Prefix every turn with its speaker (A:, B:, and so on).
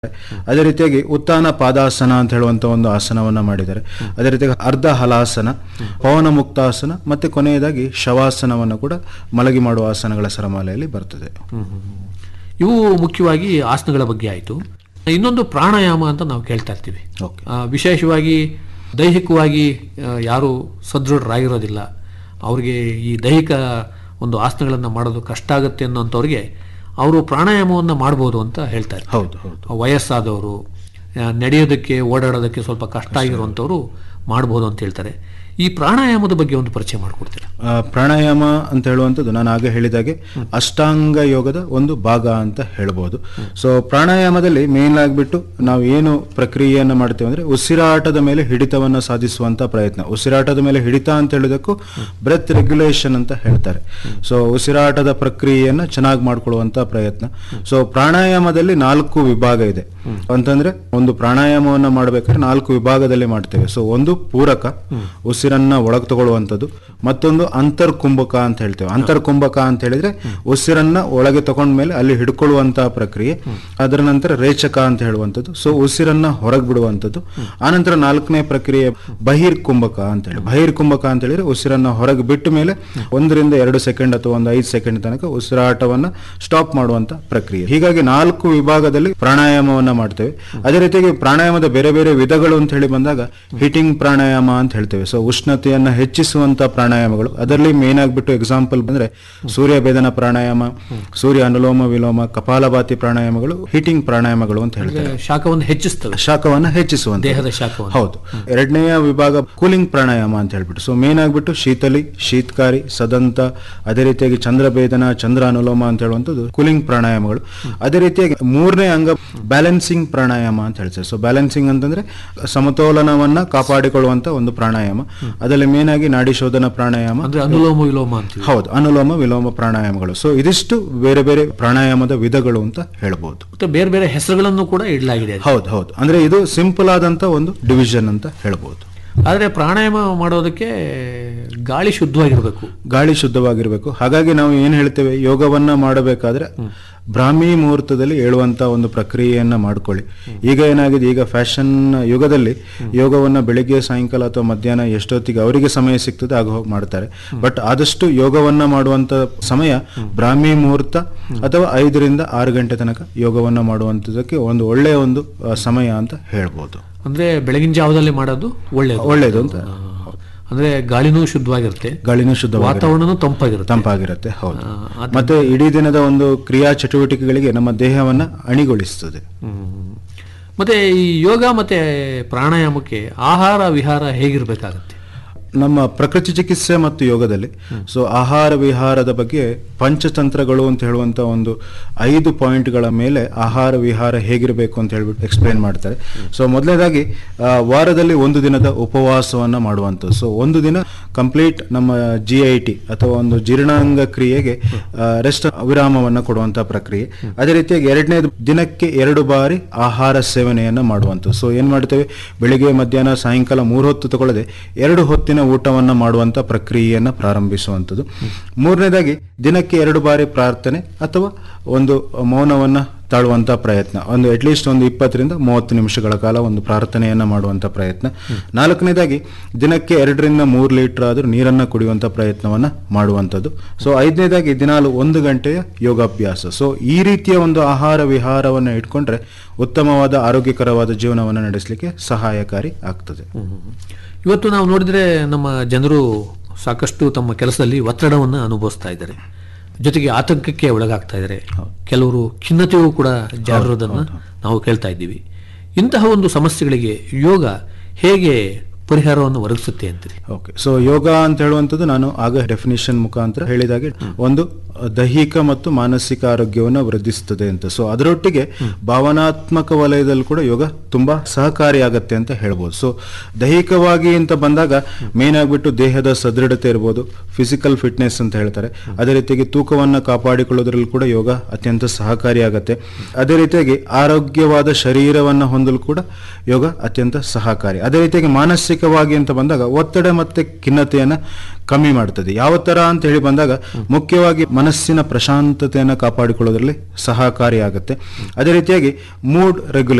A: ಅದೇ ರೀತಿಯಾಗಿ ಉತ್ಥಾನ ಪಾದಾಸನ ಅಂತ ಹೇಳುವಂತ ಒಂದು ಆಸನವನ್ನ ಮಾಡಿದ್ದಾರೆ ಅದೇ ರೀತಿಯಾಗಿ ಅರ್ಧ ಹಲಾಸನ ಪವನ ಮುಕ್ತಾಸನ ಮತ್ತೆ ಕೊನೆಯದಾಗಿ ಶವಾಸನವನ್ನು ಕೂಡ ಮಲಗಿ ಮಾಡುವ ಆಸನಗಳ ಸರಮಾಲೆಯಲ್ಲಿ ಬರ್ತದೆ
B: ಇವು ಮುಖ್ಯವಾಗಿ ಆಸನಗಳ ಬಗ್ಗೆ ಆಯಿತು ಇನ್ನೊಂದು ಪ್ರಾಣಾಯಾಮ ಅಂತ ನಾವು ಕೇಳ್ತಾ ಇರ್ತೀವಿ
A: ಓಕೆ
B: ಆ, ವಿಶೇಷವಾಗಿ ದೈಹಿಕವಾಗಿ ಆ, ಯಾರು ಸದೃಢರಾಗಿರೋದಿಲ್ಲ ಅವ್ರಿಗೆ ಈ ದೈಹಿಕ ಒಂದು ಆಸನಗಳನ್ನು ಮಾಡೋದು ಕಷ್ಟ ಆಗುತ್ತೆ ಅನ್ನೋಂಥವ್ರಿಗೆ ಅವರು ಪ್ರಾಣಾಯಾಮವನ್ನು ಮಾಡ್ಬೋದು ಅಂತ ಹೇಳ್ತಾರೆ
A: ಹೌದು ಹೌದು
B: ವಯಸ್ಸಾದವರು ಆ, ನಡೆಯೋದಕ್ಕೆ ಓಡಾಡೋದಕ್ಕೆ ಸ್ವಲ್ಪ ಕಷ್ಟ ಆಗಿರುವಂಥವ್ರು ಮಾಡ್ಬೋದು ಅಂತ ಹೇಳ್ತಾರೆ ಈ ಪ್ರಾಣಾಯಾಮದ ಬಗ್ಗೆ ಒಂದು ಪರಿಚಯ ಮಾಡಿಕೊಡ್ತೀರಾ
A: ಆ, ಪ್ರಾಣಾಯಾಮ ಅಂತ ಹೇಳುವಂಥದ್ದು ನಾನು ಆಗ ಹೇಳಿದಾಗೆ ಅಷ್ಟಾಂಗ ಯೋಗದ ಒಂದು ಭಾಗ ಅಂತ ಹೇಳ್ಬೋದು ಸೊ ಪ್ರಾಣಾಯಾಮದಲ್ಲಿ ಮೇನ್ ಆಗಿಬಿಟ್ಟು ನಾವು ಏನು ಪ್ರಕ್ರಿಯೆಯನ್ನು ಮಾಡ್ತೇವೆ ಅಂದ್ರೆ ಉಸಿರಾಟದ ಮೇಲೆ ಹಿಡಿತವನ್ನು ಸಾಧಿಸುವಂತ ಪ್ರಯತ್ನ ಉಸಿರಾಟದ ಮೇಲೆ ಹಿಡಿತ ಅಂತ ಹೇಳೋದಕ್ಕೂ ಬ್ರೆತ್ ರೆಗ್ಯುಲೇಷನ್ ಅಂತ ಹೇಳ್ತಾರೆ ಸೊ ಉಸಿರಾಟದ ಪ್ರಕ್ರಿಯೆಯನ್ನು ಚೆನ್ನಾಗಿ ಮಾಡ್ಕೊಳ್ಳುವಂತ ಪ್ರಯತ್ನ ಸೊ ಪ್ರಾಣಾಯಾಮದಲ್ಲಿ ನಾಲ್ಕು ವಿಭಾಗ ಇದೆ ಅಂತಂದ್ರೆ ಒಂದು ಪ್ರಾಣಾಯಾಮವನ್ನ ಮಾಡಬೇಕಾದ್ರೆ ನಾಲ್ಕು ವಿಭಾಗದಲ್ಲಿ ಮಾಡ್ತೇವೆ ಸೊ ಒಂದು ಪೂರಕ ಉಸಿರನ್ನ ಒಳಗೆ ತಗೊಳ್ಳುವಂಥದ್ದು ಮತ್ತೊಂದು ಅಂತರ್ಕುಂಭಕ ಅಂತ ಹೇಳ್ತೇವೆ ಅಂತರ್ಕುಂಭಕ ಅಂತ ಹೇಳಿದ್ರೆ ಉಸಿರನ್ನ ಒಳಗೆ ತಗೊಂಡ್ಮೇಲೆ ಅಲ್ಲಿ ಹಿಡ್ಕೊಳ್ಳುವಂತಹ ಪ್ರಕ್ರಿಯೆ ಅದರ ನಂತರ ರೇಚಕ ಅಂತ ಹೇಳುವಂಥದ್ದು ಸೊ ಉಸಿರನ್ನ ಹೊರಗೆ ಬಿಡುವಂಥದ್ದು ಆನಂತರ ನಾಲ್ಕನೇ ಪ್ರಕ್ರಿಯೆ ಬಹಿರ್ಕುಂಭಕ ಅಂತ ಹೇಳಿ ಬಹಿರ್ಕುಂಭಕ ಅಂತ ಹೇಳಿದ್ರೆ ಉಸಿರನ್ನ ಹೊರಗೆ ಬಿಟ್ಟ ಮೇಲೆ ಒಂದರಿಂದ ಎರಡು ಸೆಕೆಂಡ್ ಅಥವಾ ಒಂದು ಐದು ಸೆಕೆಂಡ್ ತನಕ ಉಸಿರಾಟವನ್ನ ಸ್ಟಾಪ್ ಮಾಡುವಂತ ಪ್ರಕ್ರಿಯೆ ಹೀಗಾಗಿ ನಾಲ್ಕು ವಿಭಾಗದಲ್ಲಿ ಪ್ರಾಣಾಯಾಮವನ್ನ ಮಾಡ್ತೇವೆ ಅದೇ ರೀತಿಯಾಗಿ ಪ್ರಾಣಾಯಾಮದ ಬೇರೆ ಬೇರೆ ವಿಧಗಳು ಅಂತ ಹೇಳಿ ಬಂದಾಗ ಹೀಟಿಂಗ್ ಪ್ರಾಣಾಯಾಮ ಅಂತ ಹೇಳ್ತೇವೆ ಸೊ ಉಷ್ಣತೆಯನ್ನ ಹೆಚ್ಚಿಸುವಂತ ಪ್ರಾಣಾಯಾಮಗಳು ಅದರಲ್ಲಿ ಮೇನ್ ಆಗ್ಬಿಟ್ಟು ಎಕ್ಸಾಂಪಲ್ ಬಂದ್ರೆ ಸೂರ್ಯ ಭೇದನ ಪ್ರಾಣಾಯಾಮ ಸೂರ್ಯ ಅನುಲೋಮ ವಿಲೋಮ ಕಪಾಲಭಾತಿ ಪ್ರಾಣಾಯಾಮಗಳು ಹೀಟಿಂಗ್ ಪ್ರಾಣಾಯಾಮಗಳು ಅಂತ ಹೇಳ್ತೇವೆ
B: ಶಾಖವನ್ನು ಹೆಚ್ಚಿಸ್ತವೆ
A: ಶಾಖವನ್ನ ಹೆಚ್ಚಿಸುವಂತ
B: ದೇಹದ ಶಾಖವನ್ನು
A: ಹೌದು ಎರಡನೆಯ ವಿಭಾಗ ಕೂಲಿಂಗ್ ಪ್ರಾಣಾಯಾಮ ಅಂತ ಹೇಳ್ಬಿಟ್ಟು ಸೊ ಮೇನ್ ಆಗ್ಬಿಟ್ಟು ಶೀತಲಿ ಶೀತಕಾರಿ ಸದಂತ ಅದೇ ರೀತಿಯಾಗಿ ಚಂದ್ರಭೇದನ ಚಂದ್ರ ಅನುಲೋಮ ಅಂತ ಹೇಳುವಂಥದ್ದು ಕೂಲಿಂಗ್ ಪ್ರಾಣಾಯಾಮಗಳು ಅದೇ ರೀತಿಯಾಗಿ ಮೂರನೇ ಅಂಗ ಬ್ಯಾಲೆನ್ಸಿಂಗ್ ಪ್ರಾಣಾಯಾಮ ಅಂತ ಹೇಳ್ತಾರೆ ಸೊ ಬ್ಯಾಲೆನ್ಸಿಂಗ್ ಅಂತಂದ್ರೆ ಸಮತೋಲನವನ್ನ ಕಾಪಾಡಿಕೊಳ್ಳುವಂತ ಒಂದು ಪ್ರಾಣಾಯಾಮ ಅದರಲ್ಲಿ ಮೇನ್ ಆಗಿ ನಾಡಿ ಶೋಧನ ಪ್ರಾಣಾಯಾಮ
B: ಅಂದ್ರೆ ಅನುಲೋಮ ವಿಲೋಮ ಅಂತೀವಿ
A: ಹೌದು ಅನುಲೋಮ ವಿಲೋಮ ಪ್ರಾಣಾಯಾಮಗಳು ಸೊ ಇದಿಷ್ಟು ಬೇರೆ ಬೇರೆ ಪ್ರಾಣಾಯಾಮದ ವಿಧಗಳು ಅಂತ ಹೇಳ್ಬೋದು
B: ಮತ್ತೆ ಬೇರೆ ಬೇರೆ ಹೆಸರುಗಳನ್ನು ಕೂಡ ಇಡಲಾಗಿದೆ ಅದಕ್ಕೆ.
A: ಹೌದು ಹೌದು ಅಂದ್ರೆ ಇದು ಸಿಂಪಲ್ ಆದಂತ ಒಂದು ಡಿವಿಷನ್ ಅಂತ ಹೇಳ್ಬೋದು
B: ಆದ್ರೆ ಪ್ರಾಣಾಯಾಮ ಮಾಡೋದಕ್ಕೆ ಗಾಳಿ ಶುದ್ಧವಾಗಿರ್ಬೇಕು
A: ಗಾಳಿ ಶುದ್ಧವಾಗಿರಬೇಕು ಹಾಗಾಗಿ ನಾವು ಏನ್ ಹೇಳ್ತೇವೆ ಯೋಗವನ್ನ ಮಾಡಬೇಕಾದ್ರೆ ಬ್ರಾಹ್ಮಿ ಮುಹೂರ್ತದಲ್ಲಿ ಹೇಳುವಂತ ಒಂದು ಪ್ರಕ್ರಿಯೆಯನ್ನ ಮಾಡ್ಕೊಳ್ಳಿ ಈಗ ಏನಾಗಿದೆ ಈಗ ಫ್ಯಾಷನ್ ಯುಗದಲ್ಲಿ ಯೋಗವನ್ನ ಬೆಳಿಗ್ಗೆ ಸಾಯಂಕಾಲ ಅಥವಾ ಮಧ್ಯಾಹ್ನ ಎಷ್ಟೊತ್ತಿಗೆ ಅವರಿಗೆ ಸಮಯ ಸಿಗ್ತದೆ ಆಗ ಹೋಗಿ ಮಾಡ್ತಾರೆ ಬಟ್ ಆದಷ್ಟು ಯೋಗವನ್ನ ಮಾಡುವಂತ ಸಮಯ ಬ್ರಾಹ್ಮಿ ಮುಹೂರ್ತ ಅಥವಾ ಐದರಿಂದ ಆರು ಗಂಟೆ ತನಕ ಯೋಗವನ್ನ ಮಾಡುವಂತದಕ್ಕೆ ಒಂದು ಒಳ್ಳೆಯ ಒಂದು ಆ, ಸಮಯ ಅಂತ ಹೇಳ್ಬೋದು
B: ಅಂದ್ರೆ ಬೆಳಗಿನ ಜಾವದಲ್ಲಿ ಮಾಡೋದು ಒಳ್ಳೇದು
A: ಒಳ್ಳೇದು ಅಂತ
B: ಅಂದ್ರೆ ಗಾಳಿನೂ ಶುದ್ಧವಾಗಿರುತ್ತೆ
A: ಗಾಳಿನೂ ಶುದ್ಧವಾಗಿ
B: ವಾತಾವರಣನೂ ತಂಪಾಗಿರುತ್ತೆ
A: ತಂಪಾಗಿರುತ್ತೆ ಹೌದು
B: ಆ, ಅದ್-
A: ಮತ್ತೆ ಇಡೀ ದಿನದ ಒಂದು ಕ್ರಿಯಾ ಚಟುವಟಿಕೆಗಳಿಗೆ ನಮ್ಮ ದೇಹವನ್ನ ಅಣಿಗೊಳಿಸ್ತದೆ
B: ಹ್ಮ್. ಮತ್ತೆ ಈ ಯೋಗ ಮತ್ತೆ ಪ್ರಾಣಾಯಾಮಕ್ಕೆ ಆಹಾರ ವಿಹಾರ ಹೇಗಿರ್ಬೇಕಾಗತ್ತೆ
A: ನಮ್ಮ ಪ್ರಕೃತಿ ಚಿಕಿತ್ಸೆ ಮತ್ತು ಯೋಗದಲ್ಲಿ ಸೊ ಆಹಾರ ವಿಹಾರದ ಬಗ್ಗೆ ಪಂಚತಂತ್ರಗಳು ಅಂತ ಹೇಳುವಂತ ಒಂದು ಐದು ಪಾಯಿಂಟ್ಗಳ ಮೇಲೆ ಆಹಾರ ವಿಹಾರ ಹೇಗಿರಬೇಕು ಅಂತ ಹೇಳ್ಬಿಟ್ಟು ಎಕ್ಸ್ಪ್ಲೇನ್ ಮಾಡ್ತಾರೆ ಸೊ ಮೊದಲನೇದಾಗಿ ಆ, ವಾರದಲ್ಲಿ ಒಂದು ದಿನದ ಉಪವಾಸವನ್ನ ಮಾಡುವಂಥದ್ದು ಸೊ ಒಂದು ದಿನ ಕಂಪ್ಲೀಟ್ ನಮ್ಮ ಜಿ ಐ ಟಿ ಅಥವಾ ಒಂದು ಜೀರ್ಣಾಂಗ ಕ್ರಿಯೆಗೆ ರೆಸ್ಟ್ ವಿರಾಮವನ್ನ ಕೊಡುವಂತ ಪ್ರಕ್ರಿಯೆ ಅದೇ ರೀತಿಯಾಗಿ ಎರಡನೇ ದಿನಕ್ಕೆ ಎರಡು ಬಾರಿ ಆಹಾರ ಸೇವನೆಯನ್ನ ಮಾಡುವಂಥದ್ದು ಸೊ ಏನ್ ಮಾಡ್ತೇವೆ ಬೆಳಿಗ್ಗೆ ಮಧ್ಯಾಹ್ನ ಸಾಯಂಕಾಲ ಮೂರು ಹೊತ್ತು ತಗೊಳ್ಳದೆ ಎರಡು ಹೊತ್ತಿನ ಊಟವನ್ನ ಮಾಡುವಂತ ಪ್ರಕ್ರಿಯೆಯನ್ನ ಪ್ರಾರಂಭಿಸುವಂಥದ್ದು ಮೂರನೇದಾಗಿ ದಿನಕ್ಕೆ ಎರಡು ಬಾರಿ ಪ್ರಾರ್ಥನೆ ಅಥವಾ ಒಂದು ಮೌನವನ್ನ ತಾಳುವಂತ ಪ್ರಯತ್ನ ಒಂದು ಅಟ್ಲೀಸ್ಟ್ ಒಂದು ಇಪ್ಪತ್ತರಿಂದ ಮೂವತ್ತು ನಿಮಿಷಗಳ ಕಾಲ ಒಂದು ಪ್ರಾರ್ಥನೆಯನ್ನ ಮಾಡುವಂತ ಪ್ರಯತ್ನ ನಾಲ್ಕನೇದಾಗಿ ದಿನಕ್ಕೆ ಎರಡರಿಂದ ಮೂರು ಲೀಟರ್ ಆದ್ರೂ ನೀರನ್ನ ಕುಡಿಯುವಂತ ಪ್ರಯತ್ನವನ್ನ ಮಾಡುವಂಥದ್ದು ಸೊ ಐದನೇದಾಗಿ ದಿನಾಲು ಒಂದು ಗಂಟೆಯ ಯೋಗಾಭ್ಯಾಸ ಸೊ ಈ ರೀತಿಯ ಒಂದು ಆಹಾರ ವಿಹಾರವನ್ನ ಇಟ್ಕೊಂಡ್ರೆ ಉತ್ತಮವಾದ ಆರೋಗ್ಯಕರವಾದ ಜೀವನವನ್ನು ನಡೆಸಲಿಕ್ಕೆ ಸಹಾಯಕಾರಿ ಆಗ್ತದೆ
B: ಇವತ್ತು ನಾವು ನೋಡಿದ್ರೆ ನಮ್ಮ ಜನರು ಸಾಕಷ್ಟು ತಮ್ಮ ಕೆಲಸದಲ್ಲಿ ಒತ್ತಡವನ್ನು ಅನುಭವಿಸ್ತಾ ಇದ್ದಾರೆ ಜೊತೆಗೆ ಆತಂಕಕ್ಕೆ ಒಳಗಾಗ್ತಾ ಇದ್ದಾರೆ ಕೆಲವರು ಖಿನ್ನತೆಯೂ ಕೂಡ ಜಾರಿರೋದನ್ನ ನಾವು ಕೇಳ್ತಾ ಇದ್ದೀವಿ ಇಂತಹ ಒಂದು ಸಮಸ್ಯೆಗಳಿಗೆ ಯೋಗ ಹೇಗೆ ಪರಿಹಾರವನ್ನು ಒದಗಿಸುತ್ತೆ ಅಂತೀರಿ
A: ಓಕೆ ಸೊ ಯೋಗ ಅಂತ ಹೇಳುವಂಥದ್ದು ನಾನು ಆಗ ಡೆಫಿನಿಷನ್ ಮುಖಾಂತರ ಹೇಳಿದಾಗೆ ಒಂದು ದೈಹಿಕ ಮತ್ತು ಮಾನಸಿಕ ಆರೋಗ್ಯವನ್ನು ವೃದ್ಧಿಸುತ್ತದೆ ಅಂತ ಸೊ ಅದರೊಟ್ಟಿಗೆ ಭಾವನಾತ್ಮಕ ವಲಯದಲ್ಲಿ ಕೂಡ ಯೋಗ ತುಂಬಾ ಸಹಕಾರಿಯಾಗತ್ತೆ ಅಂತ ಹೇಳ್ಬೋದು ಸೊ ದೈಹಿಕವಾಗಿ ಅಂತ ಬಂದಾಗ ಮೇನ್ ಆಗ್ಬಿಟ್ಟು ದೇಹದ ಸದೃಢತೆ ಇರ್ಬೋದು ಫಿಸಿಕಲ್ ಫಿಟ್ನೆಸ್ ಅಂತ ಹೇಳ್ತಾರೆ ಅದೇ ರೀತಿಯಾಗಿ ತೂಕವನ್ನ ಕಾಪಾಡಿಕೊಳ್ಳೋದ್ರಲ್ಲಿ ಕೂಡ ಯೋಗ ಅತ್ಯಂತ ಸಹಕಾರಿಯಾಗತ್ತೆ ಅದೇ ರೀತಿಯಾಗಿ ಆರೋಗ್ಯವಾದ ಶರೀರವನ್ನ ಹೊಂದಲು ಕೂಡ ಯೋಗ ಅತ್ಯಂತ ಸಹಕಾರಿ ಅದೇ ರೀತಿಯಾಗಿ ಮಾನಸಿಕ ಮಾನಸಿಕವಾಗಿ ಅಂತ ಬಂದಾಗ ಒತ್ತಡ ಮತ್ತೆ ಖಿನ್ನತೆಯನ್ನ ಕಮ್ಮಿ ಮಾಡ್ತದೆ ಯಾವ ತರ ಅಂತ ಹೇಳಿ ಬಂದಾಗ ಮುಖ್ಯವಾಗಿ ಮನಸ್ಸಿನ ಪ್ರಶಾಂತತೆಯನ್ನು ಕಾಪಾಡಿಕೊಳ್ಳೋದ್ರಲ್ಲಿ ಸಹಕಾರಿಯಾಗುತ್ತೆ ಅದೇ ರೀತಿಯಾಗಿ ಮೂಡ್ ರೆಗ್ಯುಲೇಷನ್